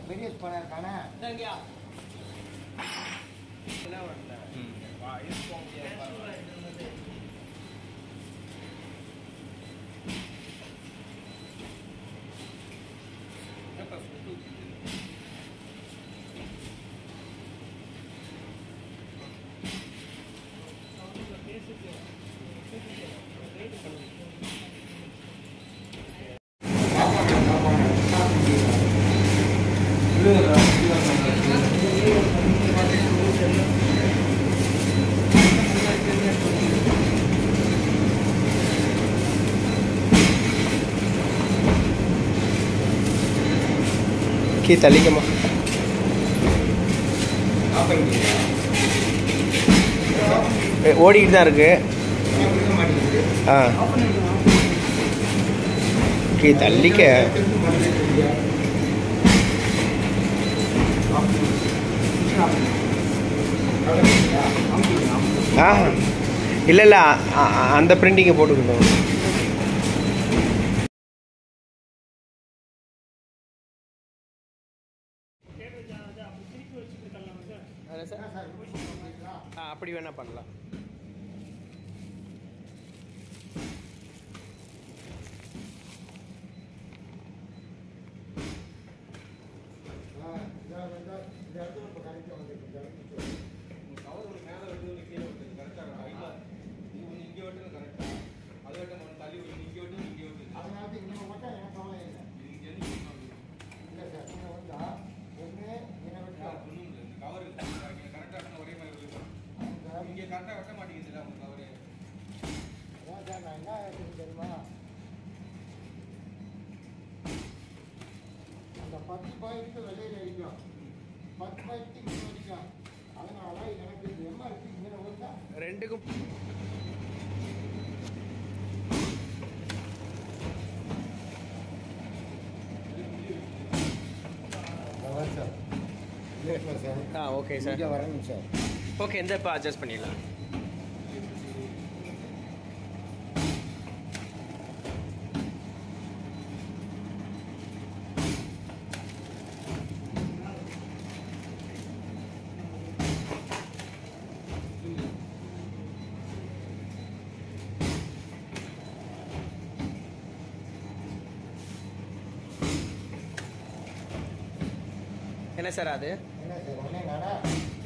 பெரிய ஸ்பேனர் இருக்கானே கீ தள்ளிக்கம்மா ஏ, ஓடிக்கிட்டு தான் இருக்கு ஆ கீ தள்ளிக்க ஆ இல்லை இல்லை அந்த பிரிண்டிங்கை போட்டுக்கிட்டோம் ஆ அப்படி வேணால் பண்ணலாம் அதனால இங்கே மட்டும் எனக்கு கவலை இல்லை இல்லை சார் இங்கே வந்தா ஒன்று என்னை விட்டு அதான் சார் நான் என்ன ஆயிடுச்சு தெரியுமா அந்த பத்து பாயிண்ட்டு வெளியில் அடிக்கும் பத்து பாயிண்ட்டு இங்கே அடிக்கும் அதனால எனக்கு இந்த எம்ஆர்பி இங்கே வந்தா ரெண்டுக்கும் சார் சார் ஆ ஓகே சார் இங்கே வரணும் சார் ஓகே இந்த இப்போ அட்ஜஸ்ட் பண்ணிடலாம் என்ன சார் அது என்ன சார் ஒன்றே நாடா